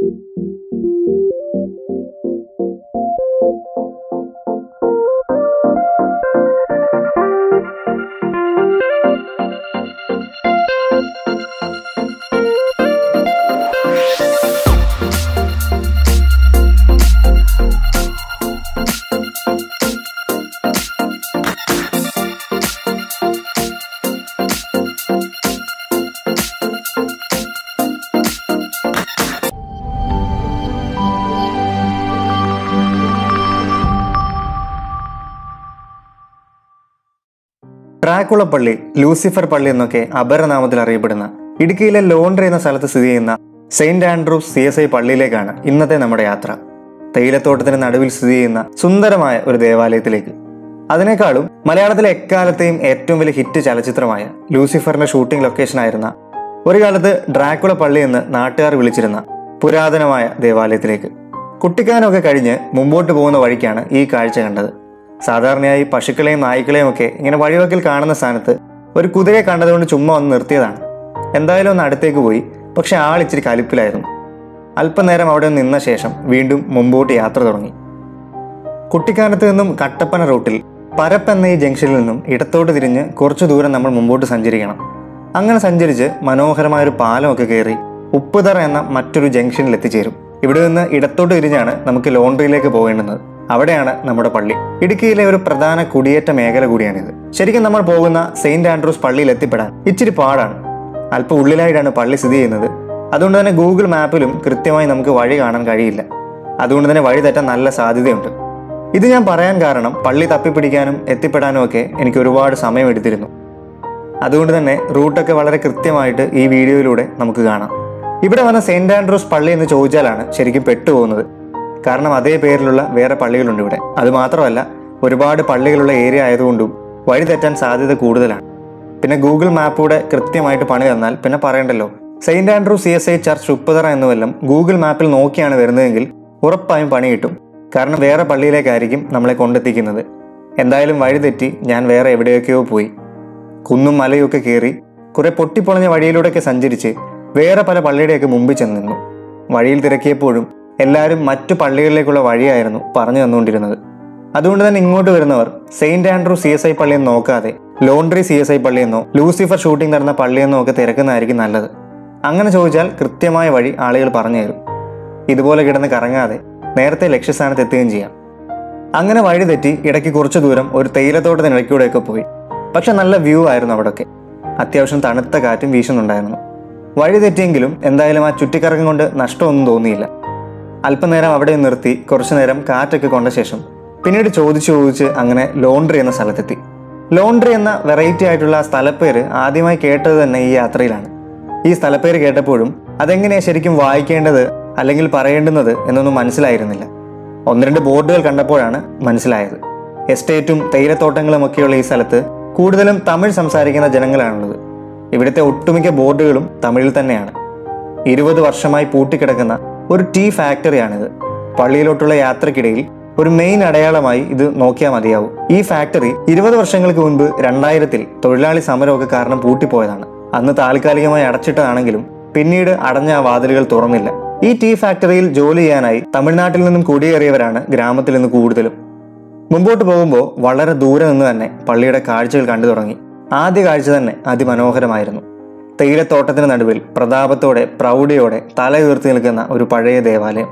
ട്രാക്കുള പള്ളി ലൂസിഫർ പള്ളി എന്നൊക്കെ അപരനാമത്തിൽ അറിയപ്പെടുന്ന ഇടുക്കിയിലെ ലോണ്ട്രി എന്ന സ്ഥലത്ത് സ്ഥിതി ചെയ്യുന്ന Saint Andrew's C S I പള്ളിയിലേക്കാണ് ഇന്നത്തെ നമ്മുടെ യാത്ര തേയിലത്തോട്ടത്തിന് നടുവിൽ സ്ഥിതി ചെയ്യുന്ന സുന്ദരമായ ഒരു ദേവാലയത്തിലേക്ക് അതിനേക്കാളും മലയാളത്തിലെ എക്കാലത്തെയും ഏറ്റവും വലിയ ഹിറ്റ് ചലച്ചിത്രമായ ലൂസിഫറിന്റെ ഷൂട്ടിംഗ് ലൊക്കേഷനായിരുന്ന ഒരു കാലത്ത് ഡ്രാക്കുള പള്ളി എന്ന് നാട്ടുകാർ വിളിച്ചിരുന്ന പുരാതനമായ ദേവാലയത്തിലേക്ക് കുട്ടിക്കാനമൊക്കെ കഴിഞ്ഞ് മുമ്പോട്ട് പോകുന്ന വഴിക്കാണ് ഈ കാഴ്ച കണ്ടത് സാധാരണയായി പശുക്കളെയും നായ്ക്കളെയും ഒക്കെ ഇങ്ങനെ വഴിവക്കിൽ കാണുന്ന സ്ഥാനത്ത് ഒരു കുതിരയെ കണ്ടതുകൊണ്ട് ചുമ്മാ ഒന്ന് നിർത്തിയതാണ് എന്തായാലും ഒന്ന് അടുത്തേക്ക് പോയി പക്ഷെ ആൾ ഇച്ചിരി കലിപ്പിലായിരുന്നു അല്പനേരം അവിടെ നിന്ന ശേഷം വീണ്ടും മുമ്പോട്ട് യാത്ര തുടങ്ങി കുട്ടിക്കാനത്ത് നിന്നും കട്ടപ്പന റൂട്ടിൽ പരപ്പ് എന്ന ഈ ജംഗ്ഷനിൽ നിന്നും ഇടത്തോട്ട് തിരിഞ്ഞ് കുറച്ചു ദൂരം നമ്മൾ മുമ്പോട്ട് സഞ്ചരിക്കണം അങ്ങനെ സഞ്ചരിച്ച് മനോഹരമായൊരു പാലമൊക്കെ കയറി ഉപ്പുതറ എന്ന മറ്റൊരു ജംഗ്ഷനിൽ എത്തിച്ചേരും ഇവിടെ നിന്ന് ഇടത്തോട്ട് തിരിഞ്ഞാണ് നമുക്ക് ലോണ്ടറിയിലേക്ക് പോകേണ്ടുന്നത് അവിടെയാണ് നമ്മുടെ പള്ളി ഇടുക്കിയിലെ ഒരു പ്രധാന കുടിയേറ്റ മേഖല കൂടിയാണിത് ശരിക്കും നമ്മൾ പോകുന്ന സെയിന്റ് ആൻഡ്രൂസ് പള്ളിയിൽ എത്തിപ്പെടാൻ ഇച്ചിരി പാടാണ് അല്പം ഉള്ളിലായിട്ടാണ് പള്ളി സ്ഥിതി ചെയ്യുന്നത് അതുകൊണ്ട് തന്നെ ഗൂഗിൾ മാപ്പിലും കൃത്യമായി നമുക്ക് വഴി കാണാൻ കഴിയില്ല അതുകൊണ്ട് തന്നെ വഴി തെറ്റാൻ നല്ല സാധ്യതയുണ്ട് ഇത് ഞാൻ പറയാൻ കാരണം പള്ളി തപ്പിപ്പിടിക്കാനും എത്തിപ്പെടാനും ഒക്കെ എനിക്ക് ഒരുപാട് സമയം എടുത്തിരുന്നു അതുകൊണ്ട് തന്നെ റൂട്ടൊക്കെ വളരെ കൃത്യമായിട്ട് ഈ വീഡിയോയിലൂടെ നമുക്ക് കാണാം ഇവിടെ വന്ന സെയിന്റ് ആൻഡ്രൂസ് പള്ളി എന്ന് ചോദിച്ചാലാണ് ശരിക്കും പെട്ടുപോകുന്നത് കാരണം അതേ പേരിലുള്ള വേറെ പള്ളികളുണ്ട് ഇവിടെ അതുമാത്രമല്ല ഒരുപാട് പള്ളികളുള്ള ഏരിയ ആയതുകൊണ്ടും വഴി തെറ്റാൻ സാധ്യത കൂടുതലാണ് പിന്നെ ഗൂഗിൾ മാപ്പൂടെ കൃത്യമായിട്ട് പണി തന്നാൽ പിന്നെ പറയണ്ടല്ലോ Saint Andrew C S I church Uppathara എന്നുവെല്ലാം ഗൂഗിൾ മാപ്പിൽ നോക്കിയാണ് വരുന്നതെങ്കിൽ ഉറപ്പായും പണി കിട്ടും കാരണം വേറെ പള്ളിയിലേക്കായിരിക്കും നമ്മളെ കൊണ്ടെത്തിക്കുന്നത് എന്തായാലും വഴി തെറ്റി ഞാൻ വേറെ എവിടെയൊക്കെയോ പോയി കുന്നും മലയും ഒക്കെ കയറി കുറെ പൊട്ടിപ്പൊളഞ്ഞ വഴിയിലൂടെയൊക്കെ സഞ്ചരിച്ച് വേറെ പല പള്ളിയുടെയൊക്കെ മുമ്പിൽ ചെന്ന് നിന്നു വഴിയിൽ തിരക്കിയപ്പോഴും എല്ലാവരും മറ്റു പള്ളികളിലേക്കുള്ള വഴിയായിരുന്നു പറഞ്ഞു തന്നുകൊണ്ടിരുന്നത് അതുകൊണ്ട് തന്നെ ഇങ്ങോട്ട് വരുന്നവർ Saint Andrew C S I പള്ളിയെന്ന് നോക്കാതെ ലോണ്ട്രി സി എസ് ഐ പള്ളിയെന്നോ ലൂസിഫർ ഷൂട്ടിംഗ് നടന്ന പള്ളിയെന്നോ ഒക്കെ തിരക്കുന്നതായിരിക്കും നല്ലത് അങ്ങനെ ചോദിച്ചാൽ കൃത്യമായ വഴി ആളുകൾ പറഞ്ഞു തരും ഇതുപോലെ കിടന്ന് കറങ്ങാതെ നേരത്തെ ലക്ഷ്യസ്ഥാനത്ത് എത്തുകയും ചെയ്യാം അങ്ങനെ വഴി തെറ്റി ഇടയ്ക്ക് കുറച്ചു ദൂരം ഒരു തേയിലത്തോട്ടത്തിനിടയ്ക്കൂടെയൊക്കെ പോയി പക്ഷെ നല്ല വ്യൂ ആയിരുന്നു അവിടെയൊക്കെ അത്യാവശ്യം തണുത്ത കാറ്റും വീശുന്നുണ്ടായിരുന്നു വഴി തെറ്റിയെങ്കിലും എന്തായാലും ആ ചുറ്റിക്കറക്കം കൊണ്ട് നഷ്ടമൊന്നും തോന്നിയില്ല അല്പനേരം അവിടെ നിർത്തി കുറച്ചു നേരം കാറ്റൊക്കെ കൊണ്ട ശേഷം പിന്നീട് ചോദിച്ചു ചോദിച്ച് അങ്ങനെ ലോണ്ട്രി എന്ന സ്ഥലത്തെത്തി ലോണ്ട്രി എന്ന വെറൈറ്റി ആയിട്ടുള്ള ആ സ്ഥലപ്പേര് ആദ്യമായി കേട്ടത് തന്നെ ഈ യാത്രയിലാണ് ഈ സ്ഥലപ്പേര് കേട്ടപ്പോഴും അതെങ്ങനെയാ ശരിക്കും വായിക്കേണ്ടത് അല്ലെങ്കിൽ പറയേണ്ടുന്നത് എന്നൊന്നും മനസ്സിലായിരുന്നില്ല ഒന്ന് രണ്ട് ബോർഡുകൾ കണ്ടപ്പോഴാണ് മനസ്സിലായത് എസ്റ്റേറ്റും തേയിലത്തോട്ടങ്ങളും ഒക്കെയുള്ള ഈ സ്ഥലത്ത് കൂടുതലും തമിഴ് സംസാരിക്കുന്ന ജനങ്ങളാണുള്ളത് ഇവിടുത്തെ ഒട്ടുമിക്ക ബോർഡുകളും തമിഴിൽ തന്നെയാണ് ഇരുപത് വർഷമായി പൂട്ടിക്കിടക്കുന്ന ഒരു ടീ ഫാക്ടറിയാണിത് പള്ളിയിലോട്ടുള്ള യാത്രക്കിടയിൽ ഒരു മെയിൻ അടയാളമായി ഇത് നോക്കിയാൽ മതിയാവും ഈ ഫാക്ടറി ഇരുപത് വർഷങ്ങൾക്ക് മുൻപ് രണ്ടായിരത്തിൽ തൊഴിലാളി സമരമൊക്കെ കാരണം പൂട്ടിപ്പോയതാണ് അന്ന് താൽക്കാലികമായി അടച്ചിട്ടതാണെങ്കിലും പിന്നീട് അടഞ്ഞ ആ വാതിലുകൾ തുറന്നില്ല ഈ ടീ ഫാക്ടറിയിൽ ജോലി ചെയ്യാനായി തമിഴ്നാട്ടിൽ നിന്നും കുടിയേറിയവരാണ് ഗ്രാമത്തിൽ നിന്ന് കൂടുതലും മുമ്പോട്ട് പോകുമ്പോൾ വളരെ ദൂരെ നിന്ന് തന്നെ പള്ളിയുടെ കാഴ്ചകൾ കണ്ടു തുടങ്ങി ആദ്യ കാഴ്ച തന്നെ അതിമനോഹരമായിരുന്നു തേയിലത്തോട്ടത്തിന് നടുവിൽ പ്രതാപത്തോടെ പ്രൗഢിയോടെ തല ഉയർത്തി നിൽക്കുന്ന ഒരു പഴയ ദേവാലയം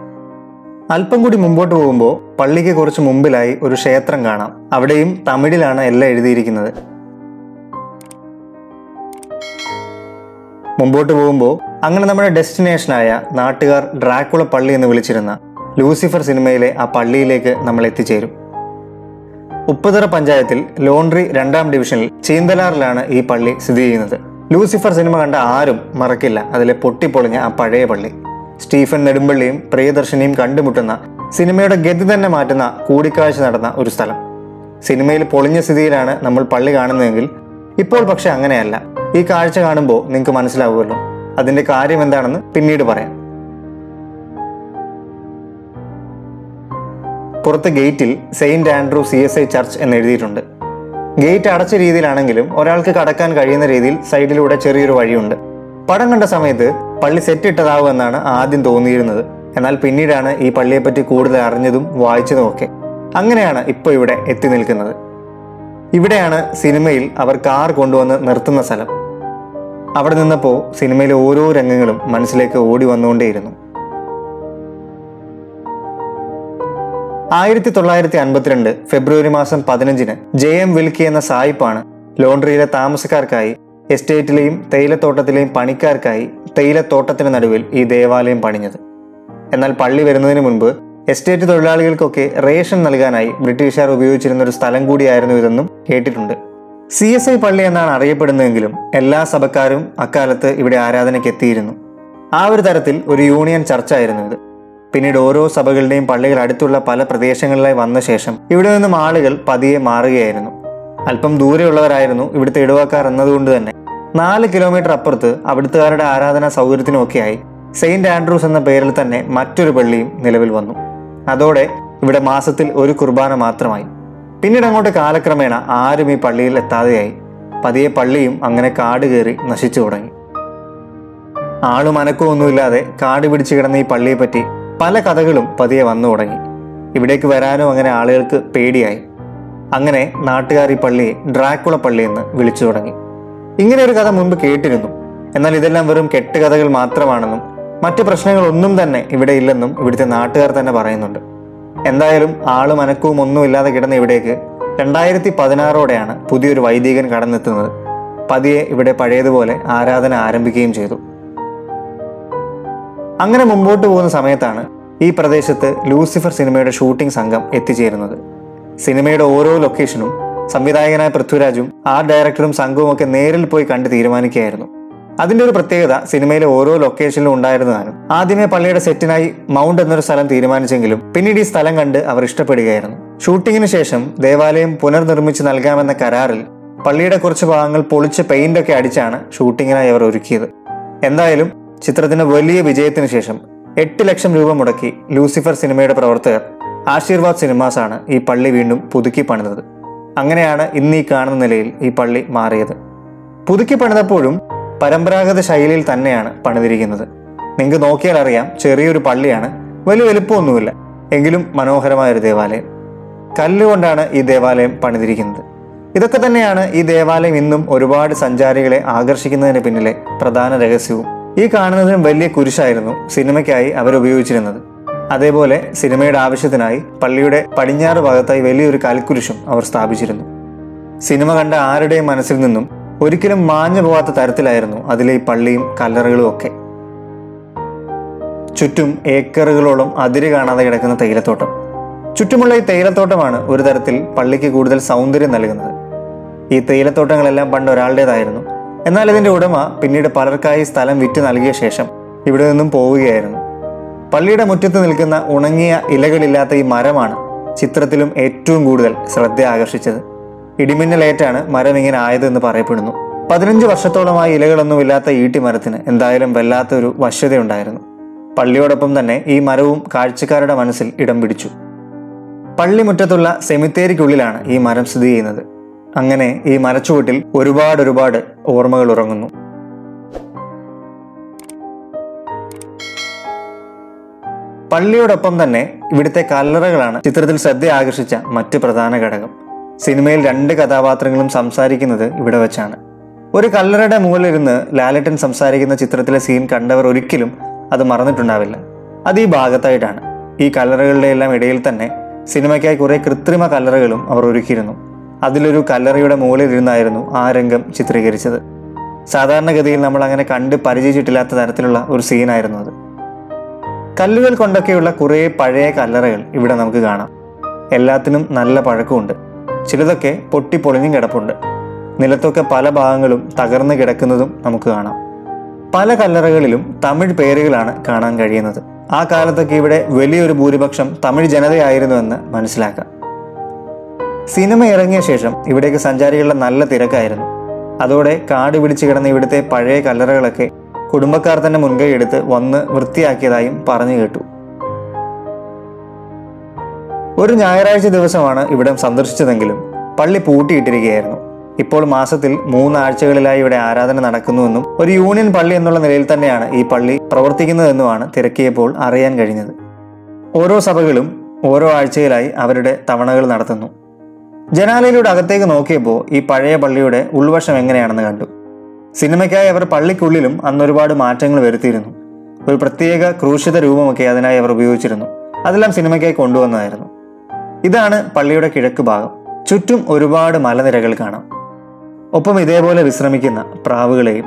അല്പം കൂടി മുമ്പോട്ട് പോകുമ്പോൾ പള്ളിക്ക് കുറച്ച് മുമ്പിലായി ഒരു ക്ഷേത്രം കാണാം അവിടെയും തമിഴിലാണ് എല്ലാം എഴുതിയിരിക്കുന്നത് മുമ്പോട്ട് പോകുമ്പോൾ അങ്ങനെ നമ്മുടെ ഡെസ്റ്റിനേഷനായ നാട്ടുകാർ ഡ്രാക്കുള പള്ളി എന്ന് വിളിച്ചിരുന്ന ലൂസിഫർ സിനിമയിലെ ആ പള്ളിയിലേക്ക് നമ്മൾ എത്തിച്ചേരും ഉപ്പുതറ പഞ്ചായത്തിൽ ലോണ്ട്രി രണ്ടാം ഡിവിഷനിൽ ചീന്തലാറിലാണ് ഈ പള്ളി സ്ഥിതി ചെയ്യുന്നത് ലൂസിഫർ സിനിമ കണ്ട ആരും മറക്കില്ല അതിലെ പൊട്ടിപ്പൊളിഞ്ഞ ആ പഴയ പള്ളി സ്റ്റീഫൻ നെടുമ്പള്ളിയും പ്രിയദർശിനിയും കണ്ടുമുട്ടുന്ന സിനിമയുടെ ഗതി തന്നെ മാറ്റുന്ന കൂടിക്കാഴ്ച നടന്ന ഒരു സ്ഥലം സിനിമയിൽ പൊളിഞ്ഞ സ്ഥിതിയിലാണ് നമ്മൾ പള്ളി കാണുന്നതെങ്കിൽ ഇപ്പോൾ പക്ഷെ അങ്ങനെയല്ല ഈ കാഴ്ച കാണുമ്പോൾ നിങ്ങൾക്ക് മനസ്സിലാവുമല്ലോ അതിന്റെ കാര്യം എന്താണെന്ന് പിന്നീട് പറയാം പുറത്ത് ഗേറ്റിൽ Saint Andrew C S I church എന്ന് എഴുതിയിട്ടുണ്ട് ഗേറ്റ് അടച്ച രീതിയിലാണെങ്കിലും ഒരാൾക്ക് കടക്കാൻ കഴിയുന്ന രീതിയിൽ സൈഡിലൂടെ ചെറിയൊരു വഴിയുണ്ട് പടം കണ്ട സമയത്ത് പള്ളി സെറ്റ് ഇട്ടതാവുമെന്നാണ് ആദ്യം തോന്നിയിരുന്നത് എന്നാൽ പിന്നീടാണ് ഈ പള്ളിയെപ്പറ്റി കൂടുതൽ അറിഞ്ഞതും വായിച്ചതും ഒക്കെ അങ്ങനെയാണ് ഇപ്പോൾ ഇവിടെ എത്തി നിൽക്കുന്നത് ഇവിടെയാണ് സിനിമയിൽ അവർ കാർ കൊണ്ടുവന്ന് നിർത്തുന്ന സ്ഥലം അവിടെ നിന്നപ്പോൾ സിനിമയിലെ ഓരോ രംഗങ്ങളും മനസ്സിലേക്ക് ഓടി വന്നുകൊണ്ടേയിരുന്നു ആയിരത്തി തൊള്ളായിരത്തി അൻപത്തിരണ്ട് ഫെബ്രുവരി മാസം പതിനഞ്ചിന് ജെ എം വിൽക്കി എന്ന സായിപ്പാണ് ലോണ്ടറിയിലെ താമസക്കാർക്കായി എസ്റ്റേറ്റിലെയും തേയിലത്തോട്ടത്തിലെയും പണിക്കാർക്കായി തേയിലത്തോട്ടത്തിന് നടുവിൽ ഈ ദേവാലയം പണിഞ്ഞത് എന്നാൽ പള്ളി വരുന്നതിന് മുൻപ് എസ്റ്റേറ്റ് തൊഴിലാളികൾക്കൊക്കെ റേഷൻ നൽകാനായി ബ്രിട്ടീഷുകാർ ഉപയോഗിച്ചിരുന്ന ഒരു സ്ഥലം കൂടിയായിരുന്നു ഇതെന്നും കേട്ടിട്ടുണ്ട് സി എസ് ഐ പള്ളി എന്നാണ് അറിയപ്പെടുന്നതെങ്കിലും എല്ലാ സഭക്കാരും അക്കാലത്ത് ഇവിടെ ആരാധനയ്ക്ക് എത്തിയിരുന്നു ആ ഒരു തരത്തിൽ ഒരു യൂണിയൻ ചർച്ചായിരുന്നു ഇത് പിന്നീട് ഓരോ സഭകളുടെയും പള്ളികൾ അടുത്തുള്ള പല പ്രദേശങ്ങളിലായി വന്ന ശേഷം ഇവിടെ നിന്നും ആളുകൾ പതിയെ മാറുകയായിരുന്നു അല്പം ദൂരെയുള്ളവരായിരുന്നു ഇവിടുത്തെ ഇടവക്കാർ എന്നതുകൊണ്ട് തന്നെ നാല് കിലോമീറ്റർ അപ്പുറത്ത് അവിടുത്തുകാരുടെ ആരാധനാ സൗകര്യത്തിനുമൊക്കെയായി സെയിന്റ് ആൻഡ്രൂസ് എന്ന പേരിൽ തന്നെ മറ്റൊരു പള്ളിയും നിലവിൽ വന്നു അതോടെ ഇവിടെ മാസത്തിൽ ഒരു കുർബാന മാത്രമായി പിന്നീട് അങ്ങോട്ട് കാലക്രമേണ ആരും ഈ പള്ളിയിൽ എത്താതെയായി പതിയെ പള്ളിയും അങ്ങനെ കാട് കയറി നശിച്ചു തുടങ്ങി ആളും അനക്കവും ഒന്നുമില്ലാതെ കാട് പിടിച്ചു കിടന്ന ഈ പള്ളിയെപ്പറ്റി പല കഥകളും പതിയെ വന്നു തുടങ്ങി ഇവിടേക്ക് വരാനും അങ്ങനെ ആളുകൾക്ക് പേടിയായി അങ്ങനെ നാട്ടുകാർ ഈ പള്ളിയെ ഡ്രാക്കുള പള്ളി എന്ന് വിളിച്ചു തുടങ്ങി ഇങ്ങനെ ഒരു കഥ മുൻപ് കേട്ടിരുന്നു എന്നാൽ ഇതെല്ലാം വെറും കെട്ടുകഥകൾ മാത്രമാണെന്നും മറ്റു പ്രശ്നങ്ങളൊന്നും തന്നെ ഇവിടെ ഇല്ലെന്നും ഇവിടുത്തെ നാട്ടുകാർ തന്നെ പറയുന്നുണ്ട് എന്തായാലും ആളും അനക്കവും ഒന്നുമില്ലാതെ കിടന്ന ഇവിടേക്ക് രണ്ടായിരത്തി പതിനാറോടെയാണ് പുതിയൊരു വൈദികൻ കടന്നെത്തുന്നത് പതിയെ ഇവിടെ പഴയതുപോലെ ആരാധന ആരംഭിക്കുകയും ചെയ്തു അങ്ങനെ മുമ്പോട്ട് പോകുന്ന സമയത്താണ് ഈ പ്രദേശത്ത് ലൂസിഫർ സിനിമയുടെ ഷൂട്ടിംഗ് സംഘം എത്തിച്ചേരുന്നത് സിനിമയുടെ ഓരോ ലൊക്കേഷനും സംവിധായകനായ പൃഥ്വിരാജും ആർട്ട് ഡയറക്ടറും സംഘവും ഒക്കെ നേരിൽ പോയി കണ്ട് തീരുമാനിക്കുകയായിരുന്നു അതിന്റെ ഒരു പ്രത്യേകത സിനിമയിലെ ഓരോ ലൊക്കേഷനിലും ഉണ്ടായിരുന്നതാണ് ആദ്യമേ പള്ളിയുടെ സെറ്റിനായി മൗണ്ട് എന്നൊരു സ്ഥലം തീരുമാനിച്ചെങ്കിലും പിന്നീട് ഈ സ്ഥലം കണ്ട് അവർ ഇഷ്ടപ്പെടുകയായിരുന്നു ഷൂട്ടിങ്ങിന് ശേഷം ദേവാലയം പുനർനിർമ്മിച്ച് നൽകാമെന്ന കരാറിൽ പള്ളിയുടെ കുറച്ച് ഭാഗങ്ങൾ പൊളിച്ച് പെയിന്റ് ഒക്കെ അടിച്ചാണ് ഷൂട്ടിങ്ങിനായി അവർ ഒരുക്കിയത് എന്തായാലും ചിത്രത്തിന്റെ വലിയ വിജയത്തിന് ശേഷം എട്ട് ലക്ഷം രൂപ മുടക്കി ലൂസിഫർ സിനിമയുടെ പ്രവർത്തകർ ആശീർവാദ് സിനിമാസ് ആണ് ഈ പള്ളി വീണ്ടും പുതുക്കി പണിതത് അങ്ങനെയാണ് ഇന്ന് ഈ കാണുന്ന നിലയിൽ ഈ പള്ളി മാറിയത് പുതുക്കി പണിതപ്പോഴും പരമ്പരാഗത ശൈലിയിൽ തന്നെയാണ് പണിതിരിക്കുന്നത് നിങ്ങൾക്ക് നോക്കിയാൽ അറിയാം ചെറിയൊരു പള്ളിയാണ് വലിയ വലുപ്പമൊന്നുമില്ല എങ്കിലും മനോഹരമായ ഒരു ദേവാലയം കല്ലുകൊണ്ടാണ് ഈ ദേവാലയം പണിതിരിക്കുന്നത് ഇതൊക്കെ തന്നെയാണ് ഈ ദേവാലയം ഇന്നും ഒരുപാട് സഞ്ചാരികളെ ആകർഷിക്കുന്നതിന് പിന്നിലെ പ്രധാന രഹസ്യവും ഈ കാണുന്നതിനും വലിയ കുരിശായിരുന്നു സിനിമയ്ക്കായി അവർ ഉപയോഗിച്ചിരുന്നത് അതേപോലെ സിനിമയുടെ ആവശ്യത്തിനായി പള്ളിയുടെ പടിഞ്ഞാറ് ഭാഗത്തായി വലിയൊരു കൽക്കുരിശും അവർ സ്ഥാപിച്ചിരുന്നു സിനിമ കണ്ട ആരുടെയും മനസ്സിൽ നിന്നും ഒരിക്കലും മാഞ്ഞു പോവാത്ത തരത്തിലായിരുന്നു അതിലെ ഈ പള്ളിയും കല്ലറകളും ഒക്കെ ചുറ്റും ഏക്കറുകളോളം അതിര് കാണാതെ കിടക്കുന്ന തേയിലത്തോട്ടം ചുറ്റുമുള്ള ഈ തേയിലത്തോട്ടമാണ് ഒരു തരത്തിൽ പള്ളിക്ക് കൂടുതൽ സൗന്ദര്യം നൽകുന്നത് ഈ തേയിലത്തോട്ടങ്ങളെല്ലാം പണ്ട് ഒരാളുടേതായിരുന്നു എന്നാൽ ഇതിന്റെ ഉടമ പിന്നീട് പലർക്കായി സ്ഥലം വിറ്റ് നൽകിയ ശേഷം ഇവിടെ നിന്നും പോവുകയായിരുന്നു പള്ളിയുടെ മുറ്റത്ത് നിൽക്കുന്ന ഉണങ്ങിയ ഇലകളില്ലാത്ത ഈ മരമാണ് ചിത്രത്തിലും ഏറ്റവും കൂടുതൽ ശ്രദ്ധ ആകർഷിച്ചത് ഇടിമിന്നലേറ്റാണ് മരം ഇങ്ങനെ ആയതെന്ന് പറയപ്പെടുന്നു പതിനഞ്ച് വർഷത്തോളമായി ഇലകളൊന്നുമില്ലാത്ത ഈട്ടി മരത്തിന് എന്തായാലും വല്ലാത്തൊരു വശ്യതയുണ്ടായിരുന്നു പള്ളിയോടൊപ്പം തന്നെ ഈ മരവും കാഴ്ചക്കാരുടെ മനസ്സിൽ ഇടം പിടിച്ചു പള്ളിമുറ്റത്തുള്ള സെമിത്തേരിക്കുള്ളിലാണ് ഈ മരം സ്ഥിതി ചെയ്യുന്നത് അങ്ങനെ ഈ മരച്ചുവട്ടിൽ ഒരുപാട് ഒരുപാട് ഓർമ്മകൾ ഉറങ്ങുന്നു പള്ളിയോടൊപ്പം തന്നെ ഇവിടുത്തെ കല്ലറകളാണ് ചിത്രത്തിൽ ശ്രദ്ധ ആകർഷിച്ച മറ്റ് പ്രധാന ഘടകം സിനിമയിൽ രണ്ട് കഥാപാത്രങ്ങളും സംസാരിക്കുന്നത് ഇവിടെ വെച്ചാണ് ഒരു കല്ലറയുടെ മുകളിലിരുന്ന് ലാലേട്ടൻ സംസാരിക്കുന്ന ചിത്രത്തിലെ സീൻ കണ്ടവർ ഒരിക്കലും അത് മറന്നിട്ടുണ്ടാവില്ല അത് ഈ ഭാഗത്തായിട്ടാണ് ഈ കല്ലറകളുടെ എല്ലാം ഇടയിൽ തന്നെ സിനിമയ്ക്കായി കുറെ കൃത്രിമ കല്ലറകളും അവർ ഒരുക്കിയിരുന്നു അതിലൊരു കല്ലറയുടെ മുകളിലിരുന്നായിരുന്നു ആ രംഗം ചിത്രീകരിച്ചത് സാധാരണഗതിയിൽ നമ്മൾ അങ്ങനെ കണ്ട് പരിചയിച്ചിട്ടില്ലാത്ത തരത്തിലുള്ള ഒരു സീനായിരുന്നു അത് കല്ലുകൾ കൊണ്ടൊക്കെയുള്ള കുറേ പഴയ കല്ലറകൾ ഇവിടെ നമുക്ക് കാണാം എല്ലാത്തിനും നല്ല പഴക്കമുണ്ട് ചിലതൊക്കെ പൊട്ടിപ്പൊളിഞ്ഞും കിടപ്പുണ്ട് നിലത്തൊക്കെ പല ഭാഗങ്ങളും തകർന്നു കിടക്കുന്നതും നമുക്ക് കാണാം പല കല്ലറകളിലും തമിഴ് പേരുകളാണ് കാണാൻ കഴിയുന്നത് ആ കാലത്തൊക്കെ ഇവിടെ വലിയൊരു ഭൂരിപക്ഷം തമിഴ് ജനതയായിരുന്നുവെന്ന് മനസ്സിലാക്കാം സിനിമ ഇറങ്ങിയ ശേഷം ഇവിടേക്ക് സഞ്ചാരികളുടെ നല്ല തിരക്കായിരുന്നു അതോടെ കാട് പിടിച്ച് കിടന്ന ഇവിടുത്തെ പഴയ കല്ലറകളൊക്കെ കുടുംബക്കാർ തന്നെ മുൻകൈ എടുത്ത് വന്ന് വൃത്തിയാക്കിയതായും പറഞ്ഞു കേട്ടു ഒരു ഞായറാഴ്ച ദിവസമാണ് ഇവിടം സന്ദർശിച്ചതെങ്കിലും പള്ളി പൂട്ടിയിട്ടിരിക്കുകയായിരുന്നു ഇപ്പോൾ മാസത്തിൽ മൂന്നാഴ്ചകളിലായി ഇവിടെ ആരാധന നടക്കുന്നുവെന്നും ഒരു യൂണിയൻ പള്ളി എന്നുള്ള നിലയിൽ തന്നെയാണ് ഈ പള്ളി പ്രവർത്തിക്കുന്നതെന്നുമാണ് തിരക്കിയപ്പോൾ അറിയാൻ കഴിഞ്ഞത് ഓരോ സഭകളും ഓരോ ആഴ്ചയിലായി അവരുടെ തവണകൾ നടത്തുന്നു ജനാലയിലൂടെ അകത്തേക്ക് നോക്കിയപ്പോൾ ഈ പഴയ പള്ളിയുടെ ഉൾവശം എങ്ങനെയാണെന്ന് കണ്ടു സിനിമയ്ക്കായി അവർ പള്ളിക്കുള്ളിലും അന്ന് ഒരുപാട് മാറ്റങ്ങൾ വരുത്തിയിരുന്നു ഒരു പ്രത്യേക ക്രൂശിത രൂപമൊക്കെ അതിനായി അവർ ഉപയോഗിച്ചിരുന്നു അതെല്ലാം സിനിമയ്ക്കായി കൊണ്ടുവന്നതായിരുന്നു ഇതാണ് പള്ളിയുടെ കിഴക്ക് ഭാഗം ചുറ്റും ഒരുപാട് മലനിരകൾ കാണാം ഒപ്പം ഇതേപോലെ വിശ്രമിക്കുന്ന പ്രാവുകളെയും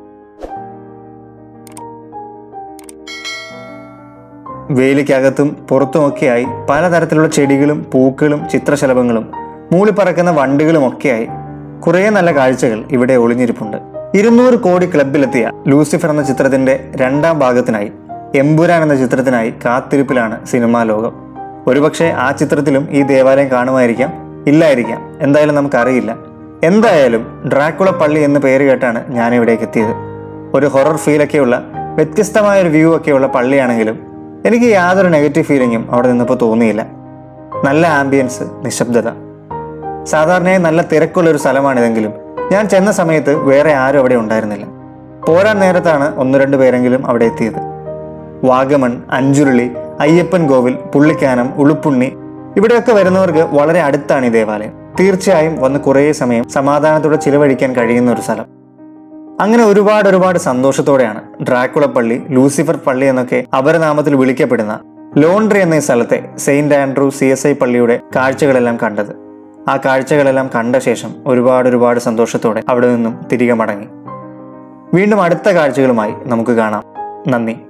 വേലിക്കകത്തും പുറത്തുമൊക്കെയായി പലതരത്തിലുള്ള ചെടികളും പൂക്കളും ചിത്രശലഭങ്ങളും മൂളിപ്പറക്കുന്ന വണ്ടികളും ഒക്കെയായി കുറേ നല്ല കാഴ്ചകൾ ഇവിടെ ഒളിഞ്ഞിരിപ്പുണ്ട് ഇരുന്നൂറ് കോടി ക്ലബിലെത്തിയ ലൂസിഫർ എന്ന ചിത്രത്തിന്റെ രണ്ടാം ഭാഗത്തിനായി എമ്പുരാൻ എന്ന ചിത്രത്തിനായി കാത്തിരിപ്പിലാണ് സിനിമാ ലോകം ഒരുപക്ഷെ ആ ചിത്രത്തിലും ഈ ദേവാലയം കാണുമായിരിക്കാം ഇല്ലായിരിക്കാം എന്തായാലും നമുക്കറിയില്ല എന്തായാലും ഡ്രാക്കുള പള്ളി എന്ന് പേര് കേട്ടാണ് ഞാൻ ഇവിടേക്ക് എത്തിയത് ഒരു ഹൊറർ ഫീലൊക്കെയുള്ള വ്യത്യസ്തമായ ഒരു വ്യൂ ഒക്കെയുള്ള പള്ളിയാണെങ്കിലും എനിക്ക് യാതൊരു നെഗറ്റീവ് ഫീലിങ്ങും അവിടെ നിന്നപ്പോൾ തോന്നിയില്ല നല്ല ആംബിയൻസ് നിശബ്ദത സാധാരണയായി നല്ല തിരക്കുള്ള ഒരു സ്ഥലമാണിതെങ്കിലും ഞാൻ ചെന്ന സമയത്ത് വേറെ ആരും അവിടെ ഉണ്ടായിരുന്നില്ല പോരാൻ നേരത്താണ് ഒന്ന് രണ്ട് പേരെങ്കിലും അവിടെ എത്തിയത് വാഗമൺ അഞ്ചുരുളി അയ്യപ്പൻ കോവിൽ പുള്ളിക്കാനം ഉളുപ്പുണ്ണി ഇവിടെയൊക്കെ വരുന്നവർക്ക് വളരെ അടുത്താണ് ഈ ദേവാലയം തീർച്ചയായും വന്ന് കുറേ സമയം സമാധാനത്തോടെ ചിലവഴിക്കാൻ കഴിയുന്ന ഒരു സ്ഥലം അങ്ങനെ ഒരുപാട് ഒരുപാട് സന്തോഷത്തോടെയാണ് ഡ്രാക്കുള പള്ളി ലൂസിഫർ പള്ളി എന്നൊക്കെ അപരനാമത്തിൽ വിളിക്കപ്പെടുന്ന ലോണ്ട്രി എന്ന ഈ സ്ഥലത്തെ Saint Andrew C S I പള്ളിയുടെ കാഴ്ചകളെല്ലാം കണ്ടത് ആ കാഴ്ചകളെല്ലാം കണ്ട ശേഷം ഒരുപാട് ഒരുപാട് സന്തോഷത്തോടെ അവിടെ നിന്നും തിരികെ മടങ്ങി വീണ്ടും അടുത്ത കാഴ്ചകളുമായി നമുക്ക് കാണാം നന്ദി